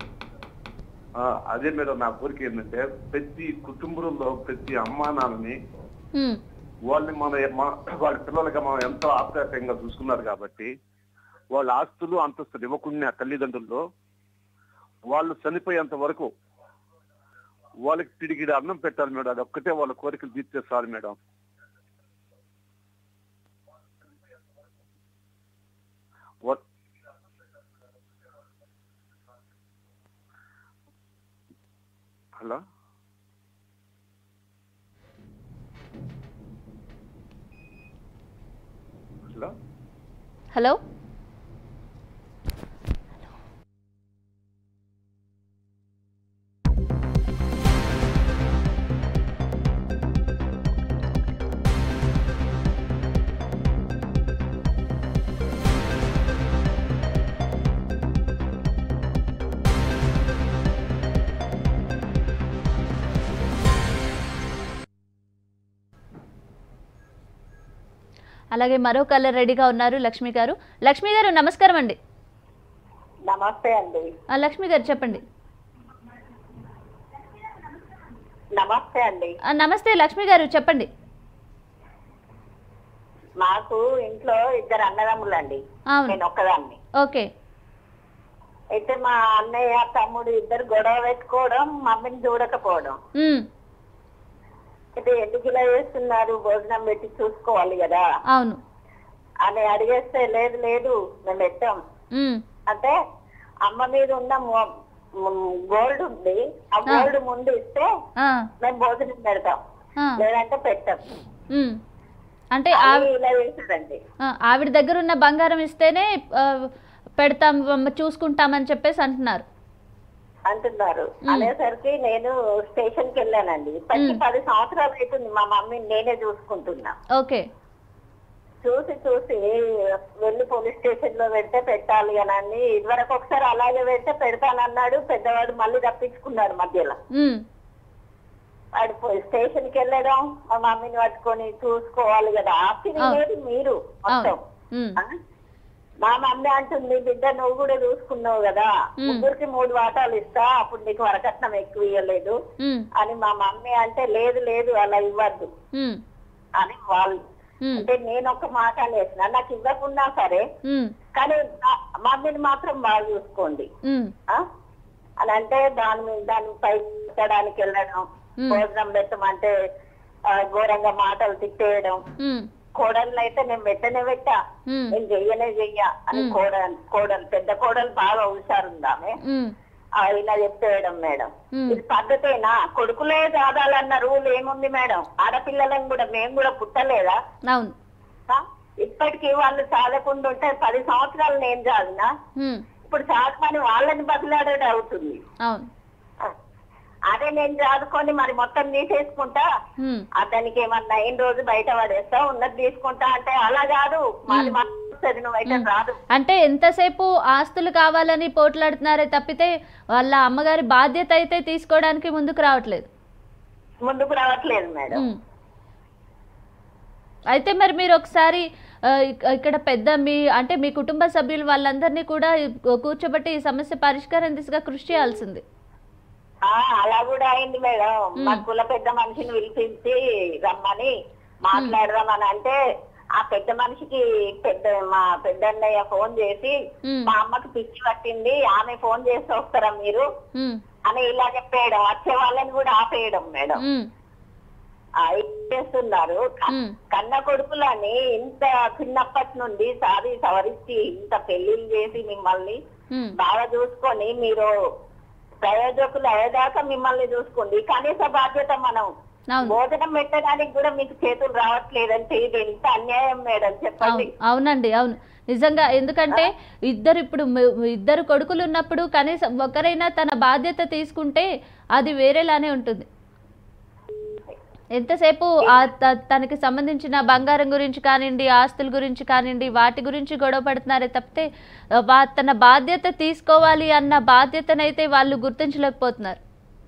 Speaker 5: ఆ, అదే మేడం నా కోరిక ఏంటంటే ప్రతి కుటుంబంలో ప్రతి అమ్మా నాన్నని
Speaker 1: హ్మ్,
Speaker 5: వాళ్ళని మన మన- వాళ్ళ పిల్లలకి మనం ఎంతో ఆప్యాయంగా చూసుకున్నారు కాబట్టి వాళ్ళ ఆస్తులు అంతస్తులు ఇవ్వకుండా తల్లిదండ్రుల్లో వాళ్ళు చనిపోయేంత వరకు వాళ్ళకి పిడిగిడి అన్నం పెట్టాలి మేడం అది ఒక్కటే వాళ్ళ కోరికలు తీర్చే చాలు మేడం వా- హలో హలో
Speaker 1: హలో అలాగే మరో కలర్ రెడీగా ఉన్నారు లక్ష్మి గారు లక్ష్మి గారు నమస్కారం అండి
Speaker 6: నమస్తే అండి
Speaker 1: ఆ, లక్ష్మి గారు చెప్పండి
Speaker 6: నమస్తే అండి
Speaker 1: ఆ, నమస్తే లక్ష్మి గారు చెప్పండి
Speaker 6: మాకు ఇంట్లో ఇద్దరు అన్నదమ్ములండి
Speaker 1: అవును
Speaker 6: నేను ఒక్కదాన్ని
Speaker 1: ఓకే
Speaker 6: అయితే మా అన్నయ్య తమ్ముడు ఇద్దరు గొడవ పెట్టుకోవడం మమ్మీని చూడకపోవడం
Speaker 1: ఉమ్,
Speaker 6: అయితే ఎందుకు ఇలా చేస్తున్నారు భోజనం పెట్టి చూసుకోవాలి కదా
Speaker 1: అవును
Speaker 6: అని అడిగేస్తే లేదు లేదు మేము పెట్టాం
Speaker 1: ఉమ్,
Speaker 6: అంటే అమ్మ మీద ఉన్న గోల్డ్ ఉంది ఆ గోల్డ్ ముందు ఇస్తే
Speaker 1: ఆ,
Speaker 6: మేము భోజనం పెడతాం
Speaker 1: ఆ,
Speaker 6: లేదంటే పెట్టాం
Speaker 1: ఉమ్. అంటే
Speaker 6: అని
Speaker 1: ఆవి-
Speaker 6: ఇలా చేశారండి
Speaker 1: ఆ, ఆవిడ దగ్గర ఉన్న బంగారం ఇస్తేనే ఆ, పెడతాం మ- చూసుకుంటామని చెప్పేసి అంటున్నారు
Speaker 6: అంటున్నారు అనేసరికి నేను స్టేషన్ కి వెళ్ళానండి పచ్చి పది సంవత్సరాలు అవుతుంది మా మమ్మీని నేనే చూసుకుంటున్నా
Speaker 1: ఓకే
Speaker 6: చూసి చూసి వెళ్ళి పోలీస్ స్టేషన్ లో పెడితే పెట్టాలి అని అని ఇదివరకు ఒకసారి అలాగే పెడితే పెడతానన్నాడు పెద్దవాడు మళ్ళీ తప్పించుకున్నాడు మధ్యలో
Speaker 1: ఉమ్,
Speaker 6: వాడు పోయి స్టేషన్ కి వెళ్ళడం మా మమ్మీని పట్టుకొని చూసుకోవాలి కదా ఆస్తి లేదు మీరు మొత్తం
Speaker 1: అవును ఉమ్,
Speaker 6: ఆ? మా మమ్మీ అంటుంది బిడ్డ నువ్వు కూడా చూసుకున్నావు కదా ముగ్గురికి మూడు వాటాలు ఇస్తా అప్పుడు నీకు వరకట్నం ఎక్కువ ఇవ్వలేదు
Speaker 1: ఉమ్,
Speaker 6: అని మా మమ్మీ అంటే లేదు లేదు అలా ఇవ్వద్దు
Speaker 1: ఉమ్,
Speaker 6: అని వాళ్ళు
Speaker 1: ఉమ్,
Speaker 6: అంటే నేను ఒక మాట అనేసిన నాకు ఇవ్వకున్నా సరే
Speaker 1: ఉమ్,
Speaker 6: కానీ నా- మమ్మీని మాత్రం బాగా చూసుకోండి
Speaker 1: ఉమ్,
Speaker 6: ఆ? అని అంటే దాని మీద దాని పై పెట్టడానికి వెళ్ళడం భోజనం పెట్టమంటే ఆ, ఘోరంగా మాటలు తిట్టేయడం
Speaker 1: ఉమ్,
Speaker 6: కోడళ్ళు అయితే నేను పెట్టనే పెట్టా
Speaker 1: ఉమ్,
Speaker 6: నేను చెయ్యనే చెయ్య అని కోడలు కోడలు పెద్ద కోడలు బాగా హుషారుందామె
Speaker 1: ఉమ్,
Speaker 6: ఆ, ఇలా చెప్పేయడం మేడం
Speaker 1: ఉమ్.
Speaker 6: ఇది పద్ధతేనా కొడుకులే దాదాలన్న రూల్ ఏముంది మేడం ఆడపిల్లలను కూడా మేము కూడా పుట్టలేదా
Speaker 1: అవును
Speaker 6: ఆ? ఇప్పటికీ వాళ్ళు చాలకుండా ఉంటే పది సంవత్సరాలు నేను చదివినా
Speaker 1: ఉమ్,
Speaker 6: ఇప్పుడు చదవమని వాళ్ళని బదిలాడేది అవుతుంది
Speaker 1: అవును
Speaker 6: అదే నేను చదువుకొని మరి మొత్తం తీసేసుకుంటా
Speaker 1: ఉమ్,
Speaker 6: అతనికి ఏమన్నా అయిన రోజు బయట పడేస్తా ఉన్నది తీసుకుంటా అంటే అలా కాదు మాది మాత్రం వస్తుంది నువ్వు అయితే రాదు
Speaker 1: అంటే ఎంతసేపు ఆస్తులు కావాలని పోట్లాడుతున్నారే తప్పితే వాళ్ళ అమ్మగారి బాధ్యత అయితే తీసుకోవడానికి ముందుకు రావట్లేదు
Speaker 6: ముందుకు రావట్లేదు మేడం
Speaker 1: ఉమ్. అయితే మరి మీరు ఒకసారి ఆ, ఇక- ఇక్కడ పెద్ద మీ అంటే మీ కుటుంబ సభ్యులు వాళ్ళందరినీ కూడా కూర్చోబెట్టి ఈ సమస్య పరిష్కారం దిశగా కృషి చేయాల్సింది
Speaker 6: ఆ అలా కూడా అయింది మేడం మా కుల పెద్ద మనిషిని పిలిపించి రమ్మని మాట్లాడదామని అంటే ఆ పెద్ద మనిషికి పెద్ద మా పెద్దన్నయ్య ఫోన్ చేసి
Speaker 1: ఉమ్,
Speaker 6: మా అమ్మకి పిచ్చి పట్టింది ఆమె ఫోన్ చేసి వస్తారా మీరు
Speaker 1: ఉమ్,
Speaker 6: అని ఇలా చెప్పేయడం వచ్చే వాళ్ళని కూడా ఆపేయడం మేడం
Speaker 1: ఉమ్,
Speaker 6: ఆ, ఇది చేస్తున్నారు క-
Speaker 1: ఉమ్.
Speaker 6: కన్న కొడుకులని ఇంత చిన్నప్పటి నుండి సారి సవరించి ఇంత పెళ్లిళ్ళు చేసి మిమ్మల్ని
Speaker 1: ఉమ్,
Speaker 6: బాగా చూసుకొని మీరు ప్రయోజకులు అయ్యేదాకా మిమ్మల్ని చూసుకోండి కనీస బాధ్యత మనం
Speaker 1: అవును
Speaker 6: భోజనం పెట్టడానికి కూడా మీకు చేతులు రావట్లేదంటే ఇది ఎంత అన్యాయం మేడం చెప్పండి
Speaker 1: అవును అవునండి అవును నిజంగా ఎందుకంటే ఇద్దరు ఇప్పుడు మ- ఇద్దరు కొడుకులు ఉన్నప్పుడు కనీసం ఒకరైనా తన బాధ్యత తీసుకుంటే అది వేరేలానే ఉంటుంది ఎంతసేపు ఆ త- తనకి సంబంధించిన బంగారం గురించి కానివ్వండి ఆస్తుల గురించి కానివ్వండి వాటి గురించి గొడవ పడుతున్నారే తప్పితే ఆ, వా- తన బాధ్యత తీసుకోవాలి అన్న బాధ్యతనైతే వాళ్ళు గుర్తించలేకపోతున్నారు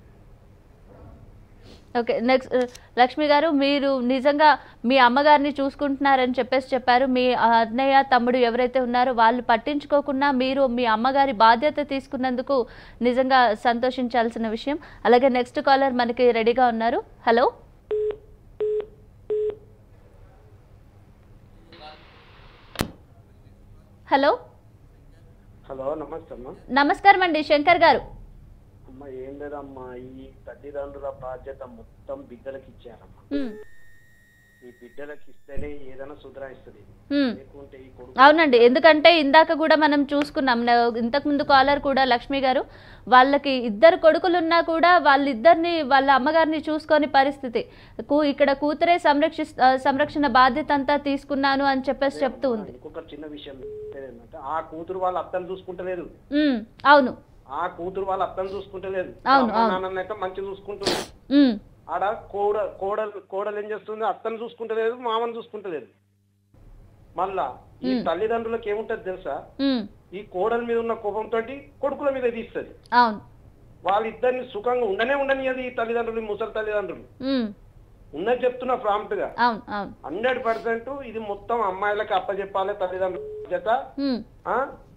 Speaker 1: ఓకే నెక్స్ట్ లక్ష్మి గారు మీరు నిజంగా మీ అమ్మగారిని చూసుకుంటున్నారని చెప్పేసి చెప్పారు మీ అన్నయ్య తమ్ముడు ఎవరైతే ఉన్నారో వాళ్ళు పట్టించుకోకుండా మీరు మీ అమ్మగారి బాధ్యత తీసుకున్నందుకు నిజంగా సంతోషించాల్సిన విషయం అలాగే నెక్స్ట్ కాలర్ మనకి రెడీగా ఉన్నారు హలో హలో
Speaker 7: హలో నమస్తే అమ్మా
Speaker 1: నమస్కారం అండి శంకర్ గారు
Speaker 7: అమ్మ ఏం లేదమ్మా ఈ తల్లిదండ్రుల బాధ్యత మొత్తం బిడ్డలకి ఇచ్చారమ్మా
Speaker 1: ఉమ్,
Speaker 7: ఈ బిడ్డలకి ఇస్తేనే ఏదైనా సుధరాయిస్తుంది
Speaker 1: ఉమ్.
Speaker 7: లేకుంటే ఈ కొడుకు
Speaker 1: అవునండి ఎందుకంటే ఇందాక కూడా మనం చూసుకున్నాం న- ఇంతకుముందు కాలర్ కూడా లక్ష్మి గారు వాళ్ళకి ఇద్దరు కొడుకులున్నా కూడా వాళ్ళిద్దరిని వాళ్ళ అమ్మగారిని చూసుకొని పరిస్థితి కూ- ఇక్కడ కూతురే సంరక్షి ఆ, సంరక్షణ బాధ్యత అంతా తీసుకున్నాను అని చెప్పేసి చెప్తూ ఉంది
Speaker 7: ఇంకొక చిన్న విషయం ఏంటంటే ఆ కూతురు వాళ్ళ అత్తను చూసుకుంటలేదు
Speaker 1: ఉమ్, అవును
Speaker 7: ఆ కూతురు వాళ్ళ అత్తను చూసుకుంటలేదు
Speaker 1: అవును, అవును.
Speaker 7: నాన్న అయితే మంచిగా చూసుకుంటుంది
Speaker 1: ఉమ్,
Speaker 7: ఆడ కోడ కోడలు కోడలు ఏం చేస్తుంది అత్తను చూసుకుంటలేదు మామను చూసుకుంటలేదు మళ్ళా ఈ తల్లిదండ్రులకు ఏముంటది తెలుసా
Speaker 1: ఉమ్,
Speaker 7: ఈ కోడల మీద ఉన్న కోపంతో కొడుకుల మీద తీస్తుంది
Speaker 1: అవును
Speaker 7: వాళ్ళిద్దరిని సుఖంగా ఉండనే ఉండనియదు ఈ తల్లిదండ్రులు ఈ ముసలి తల్లిదండ్రులు
Speaker 1: ఉమ్,
Speaker 7: ఉన్నది చెప్తున్నా ప్రాంప్ట్ గా
Speaker 1: అవును అవును
Speaker 7: హండ్రెడ్ పర్సెంట్ ఇది మొత్తం అమ్మాయిలకి అప్పచెప్పాలి తల్లిదండ్రుల చేత
Speaker 1: ఉమ్,
Speaker 7: ఆ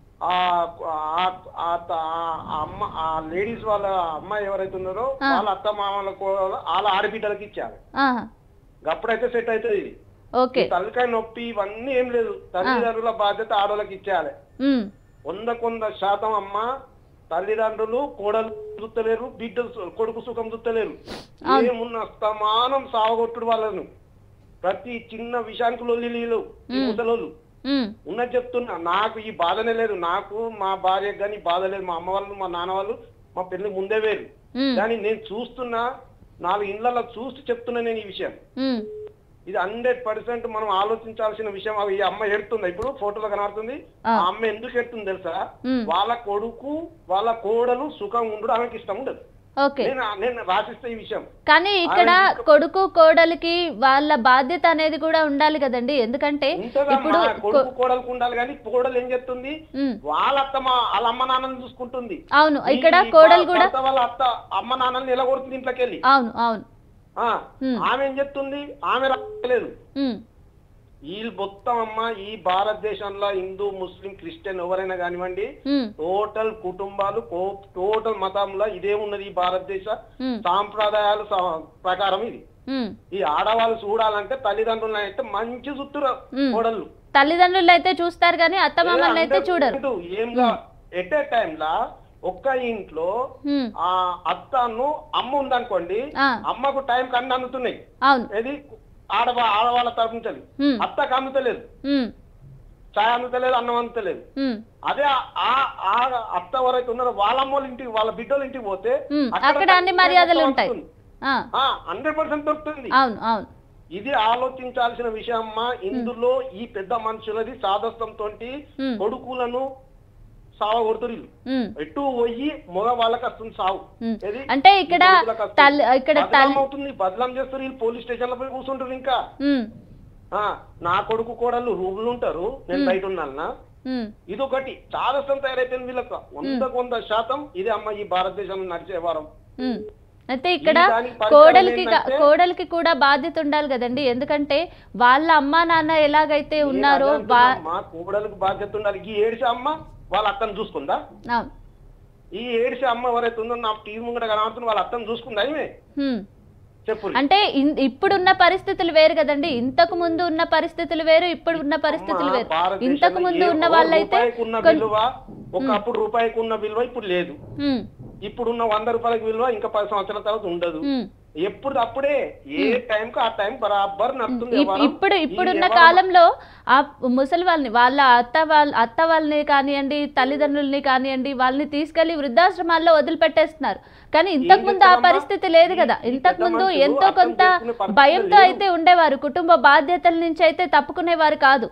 Speaker 7: ఆ- ఆ- ఆ- ఆ అమ్మ ఆ లేడీస్ వాళ్ళ అమ్మాయి ఎవరైతే ఉన్నారో వాళ్ళ అత్త మామలకు వాళ్ళ ఆడబిడ్డలకి ఇచ్చారు
Speaker 1: ఆహా,
Speaker 7: అప్పుడైతే సెట్ అవుతుంది ఇది
Speaker 1: ఓకే
Speaker 7: ఈ తలకాయ నొప్పి ఇవన్నీ ఏం లేదు తల్లిదండ్రుల బాధ్యత ఆడవాళ్ళకి ఇచ్చేయాలి
Speaker 1: ఉమ్,
Speaker 7: వంద కొంద శాతం అమ్మ తల్లిదండ్రులు కోడలు చూస్తలేరు బిడ్డ సు- కొడుకు సుఖం చూస్తలేరు ఏమున్న స్తమానం సావగొట్టుడు వాళ్ళను ప్రతి చిన్న విషయానికి లొల్లిలు ఈ ముసలోళ్ళు
Speaker 1: ఉమ్,
Speaker 7: ఉన్నది చెప్తున్నా నాకు ఈ బాధనే లేదు నాకు మా భార్యకు కానీ బాధ లేదు మా అమ్మ వాళ్ళు మా నాన్న వాళ్ళు మా పెళ్లి ముందే వేరు
Speaker 1: ఉమ్,
Speaker 7: కానీ నేను చూస్తున్నా నాలుగు ఇళ్లలో చూస్తూ చెప్తున్నా నేను ఈ విషయం
Speaker 1: ఉమ్,
Speaker 7: ఇది హండ్రెడ్ పర్సెంట్ మనం ఆలోచించాల్సిన విషయం అవి ఈ అమ్మ ఎడుతుంది ఇప్పుడు ఫోటోలో కనబడుతుంది
Speaker 1: ఆ.
Speaker 7: ఆ అమ్మ ఎందుకు ఎడుతుంది తెలుసా
Speaker 1: ఉమ్,
Speaker 7: వాళ్ళ కొడుకు వాళ్ళ కోడలు సుఖం ఉండడు ఆమెకి ఇష్టం ఉండదు
Speaker 1: ఓకే
Speaker 7: నేను నేను రాసిస్తే ఈ విషయం
Speaker 1: కానీ ఇక్కడ కొడుకు కోడలికి వాళ్ళ బాధ్యత అనేది కూడా ఉండాలి కదండి ఎందుకంటే ఇప్పుడు
Speaker 7: ఉంటుందమ్మా
Speaker 1: కొ-
Speaker 7: కొడుకు కోడలకు ఉండాలి కానీ కోడలు ఏం చెప్తుంది
Speaker 1: ఉమ్,
Speaker 7: వాళ్ళ అత్త మా వాళ్ళ అమ్మ నాన్నని చూసుకుంటుంది
Speaker 1: అవును ఇక్కడ
Speaker 7: ఈ
Speaker 1: కోడలు కూడా
Speaker 7: భర్త వాళ్ళ అత్త అమ్మ నాన్నని నిలగొడుతుంది ఇంట్లోకి వెళ్ళి
Speaker 1: అవును అవును
Speaker 7: ఆ,
Speaker 1: ఉమ్.
Speaker 7: ఆమె ఏం చెప్తుంది ఆమె రాలేదు
Speaker 1: ఉమ్,
Speaker 7: వీళ్ళు మొత్తం అమ్మ ఈ భారతదేశంలో హిందూ ముస్లిం క్రిస్టియన్ ఎవరైనా కానివ్వండి
Speaker 1: ఉమ్,
Speaker 7: టోటల్ కుటుంబాలు కో- టోటల్ మతంలో ఇదే ఉన్నది ఈ భారతదేశ
Speaker 1: ఉమ్,
Speaker 7: సాంప్రదాయాల స- ప్రకారం ఇది
Speaker 1: ఉమ్.
Speaker 7: ఈ ఆడవాళ్ళు చూడాలంటే తల్లిదండ్రులను అయితే మంచి చుట్టూరు
Speaker 1: మ్.
Speaker 7: కోడళ్ళు
Speaker 1: తల్లిదండ్రులు అయితే చూస్తారు కానీ అత్తమామల్ని అయితే చూడరు
Speaker 7: ఏం ఎట్ ఏ టైం లా ఒక్క ఇంట్లో
Speaker 1: ఉమ్,
Speaker 7: ఆ అత్తను అమ్మ ఉందనుకోండి
Speaker 1: ఆ,
Speaker 7: అమ్మకు టైం కన్ను అందుతున్నాయి
Speaker 1: అవును
Speaker 7: ఏది ఆడవా ఆడవాళ్ళ తరపు నుంచి
Speaker 1: ఉమ్,
Speaker 7: అత్తకు అందుతలేదు
Speaker 1: ఉమ్,
Speaker 7: చాయ్ అందుతలేదు అన్నం అందుతలేదు
Speaker 1: ఉమ్,
Speaker 7: అదే ఆ- ఆ ఆ అత్త ఎవరైతే ఉన్నారో వాళ్ళ అమ్మోళ్ళ ఇంటికి వాళ్ళ బిడ్డల ఇంటికి పోతే
Speaker 1: ఉమ్. అక్కడ అన్ని మర్యాదలు ఉంటాయి ఆ,
Speaker 7: హండ్రెడ్ పర్సెంట్ దొరుకుతుంది
Speaker 1: అవును అవును
Speaker 7: ఇది ఆలోచించాల్సిన విషయం అమ్మా ఇందులో ఈ పెద్ద మనుషులది సాదస్తంతో
Speaker 1: Hmm.
Speaker 7: కొడుకులను సావగొడుతురు వీళ్ళు.
Speaker 1: ఉమ్,
Speaker 7: ఎటు పోయి మగ వాళ్ళకి వస్తుంది సావు
Speaker 1: ఉమ్.
Speaker 7: ఏది?
Speaker 1: అంటే
Speaker 7: ఈ
Speaker 1: ఇక్కడ
Speaker 7: కొడుకులకు వస్తుంది.
Speaker 1: తల్లి ఇక్కడ
Speaker 7: బదనాం
Speaker 1: తల్లి
Speaker 7: అవుతుంది బదలాం చేస్తారు వీళ్ళు పోలీస్ స్టేషన్ లో పోయి కూర్చుంటారు ఇంకా
Speaker 1: ఉమ్,
Speaker 7: ఆ నా కొడుకు కోడళ్ళు రూములు ఉంటారు నేను బయట ఉన్నానా
Speaker 1: ఉమ్,
Speaker 7: ఇదొకటి చాదస్తం తయారైపోయింది వీళ్ళకు వందకు వంద శాతం ఇది అమ్మ ఈ భారతదేశంలో నడిచే వారం
Speaker 1: ఉమ్. అయితే ఇక్కడ
Speaker 7: ఈ దానికి పరిష్కారం
Speaker 1: కోడలికి గా-
Speaker 7: ఏంటంటే-
Speaker 1: కోడలికి కూడా బాధ్యత ఉండాలి కదండి ఎందుకంటే వాళ్ళ అమ్మా నాన్న ఎలాగైతే ఉన్నారో వా
Speaker 7: మా కోడలకు బాధ్యత ఉండాలి ఈ ఏడిసి అమ్మ వాళ్ళ అత్తను చూసుకుందా
Speaker 1: అవును.
Speaker 7: ఈ ఏడిసి అమ్మ ఎవరైతే ఉందో నా టీవీ ముంగట కనబడుతుంది వాళ్ళ అత్తను చూసుకుందా ఏమే
Speaker 1: ఉమ్.
Speaker 7: చెప్పు
Speaker 1: అంటే ఇన్- ఇప్పుడున్న పరిస్థితులు వేరు కదండి ఇంతకు ముందు ఉన్న పరిస్థితులు వేరు ఇప్పుడు ఉన్న పరిస్థితులు
Speaker 7: అమ్మ,
Speaker 1: వేరు
Speaker 7: భారతదేశంలో
Speaker 1: ఇంతకు ముందు
Speaker 7: ఏ
Speaker 1: ఉన్న
Speaker 7: ఓ
Speaker 1: వాళ్ళైతే
Speaker 7: రూపాయికి ఉన్న
Speaker 1: కొన్-
Speaker 7: విలువ ఒకప్పుడు రూపాయికి ఉన్న విలువ ఇప్పుడు లేదు
Speaker 1: ఉమ్,
Speaker 7: ఇప్పుడున్న వంద రూపాయలకి విలువ ఇంకా పది సంవత్సరాల తర్వాత ఉండదు
Speaker 1: ఉమ్.
Speaker 7: ఎప్పుడు అప్పుడే ఏ టైంకి ఆ టైం బరాబర్ నడుస్తుంది
Speaker 1: ఇప్-
Speaker 7: వ్యవహారం.
Speaker 1: ఇప్పుడు
Speaker 7: ఈ
Speaker 1: ఇప్పుడున్న
Speaker 7: వ్యవహారం
Speaker 1: కాలంలో ఆ ముసలి వాళ్ళని వాళ్ళ అత్త వాళ్ళ అత్త వాళ్ళని కానివ్వండి తల్లిదండ్రుల్ని కానివ్వండి వాళ్ళని తీసుకెళ్లి వృద్ధాశ్రమాల్లో వదిలిపెట్టేస్తున్నారు కానీ ఇంతకు ముందు ఆ
Speaker 7: చేస్తారమ్మా?
Speaker 1: పరిస్థితి లేదు కదా
Speaker 7: ఈ
Speaker 1: ఇంతకు
Speaker 7: పెద్ద
Speaker 1: ముందు
Speaker 7: మనుషులు
Speaker 1: ఎంతో
Speaker 7: అర్థం
Speaker 1: కొంత
Speaker 7: చేసుకునే పరిస్థితులు
Speaker 1: భయంతో
Speaker 7: లేవు.
Speaker 1: అయితే ఉండేవారు కుటుంబ బాధ్యతల నుంచి అయితే తప్పుకునేవారు కాదు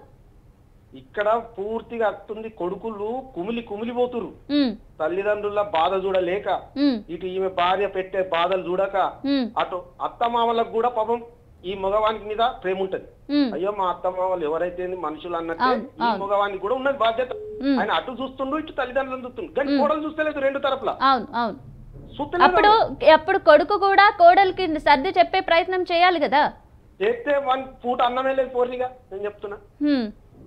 Speaker 7: ఇక్కడ పూర్తిగా వస్తుంది కొడుకులు కుమిలి కుమిలిపోతురు
Speaker 1: ఉమ్,
Speaker 7: తల్లిదండ్రుల బాధ చూడలేక
Speaker 1: ఉమ్,
Speaker 7: ఇటు ఈమె భార్య పెట్టే బాధలు చూడక
Speaker 1: ఉమ్,
Speaker 7: అటు అత్తమామలకు కూడా పాపం ఈ మగవానికి మీద ప్రేమ ఉంటది
Speaker 1: ఉమ్,
Speaker 7: అయ్యో మా అత్తమామలు ఎవరైతే మనుషులు అన్నట్టే
Speaker 1: అవును,
Speaker 7: ఈ
Speaker 1: అవును.
Speaker 7: మగవానికి కూడా ఉన్నది బాధ్యత
Speaker 1: ఉమ్.
Speaker 7: ఆయన అటు చూస్తుండు ఇటు తల్లిదండ్రులను చూస్తుండు కానీ కోడలు చూస్తలేదు రెండు తరపుల
Speaker 1: అవును అవును
Speaker 7: చూస్తలేదు
Speaker 1: అప్పుడు అప్పుడు కొడుకు కూడా కోడలికి సర్ది చెప్పే ప్రయత్నం చేయాలి కదా
Speaker 7: చేస్తే వన్ పూట అన్నమే లేదు పోర్లిగా నేను చెప్తున్నా
Speaker 1: ఉమ్,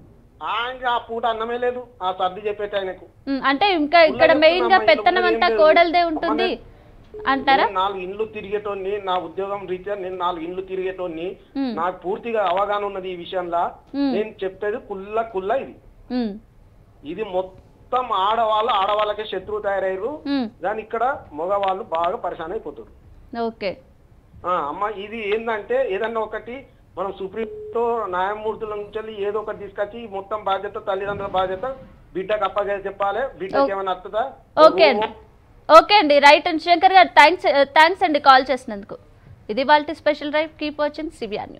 Speaker 7: ఆయనకి ఆ పూట అన్నమే లేదు ఆ సర్ది చెప్పేట ఆయనకు
Speaker 1: ఉమ్, అంటే ఇంకా ఇక్కడ
Speaker 7: చెప్తున్నా
Speaker 1: మెయిన్ గా
Speaker 7: అమ్మా,
Speaker 1: పెత్తనం
Speaker 7: ఇంట్లో
Speaker 1: అంతా
Speaker 7: ఏం లేదు.
Speaker 1: కోడలదే ఉంటుంది అంటారా
Speaker 7: నేను నాలుగు ఇండ్లు తిరిగేటోని నా ఉద్యోగం రీత్యా నేను నాలుగు ఇండ్లు తిరిగేటోని
Speaker 1: ఉమ్.
Speaker 7: నాకు పూర్తిగా అవగాహన ఉన్నది ఈ విషయంలో
Speaker 1: ఉమ్.
Speaker 7: నేను చెప్పేది కుల్ల కుల్ల ఇది
Speaker 1: ఉమ్,
Speaker 7: ఇది మొత్తం ఆడవాళ్ళు ఆడవాళ్ళకే శత్రువు తయారయ్యారు
Speaker 1: ఉమ్,
Speaker 7: దాని ఇక్కడ మగవాళ్ళు బాగా పరిశాన్ అయిపోతారు
Speaker 1: ఓకే
Speaker 7: ఆ, అమ్మ ఇది ఏంటంటే ఏదన్నా ఒకటి మనం సుప్రీంలో న్యాయమూర్తుల నుంచి వెళ్ళి ఏదో ఒకటి తీసుకొచ్చి ఈ మొత్తం బాధ్యత తల్లిదండ్రుల బాధ్యత బిడ్డకు అప్పగా చెప్పాలి బిడ్డకి ఏమైనా వస్తుందా
Speaker 1: ఓకే అండి ఓకే అండి రైట్ అండ్ శంకర్ గారు థ్యాంక్స్ థ్యాంక్స్ అండి కాల్ చేసినందుకు ఇది వాళ్ళ special drive keep watching CBR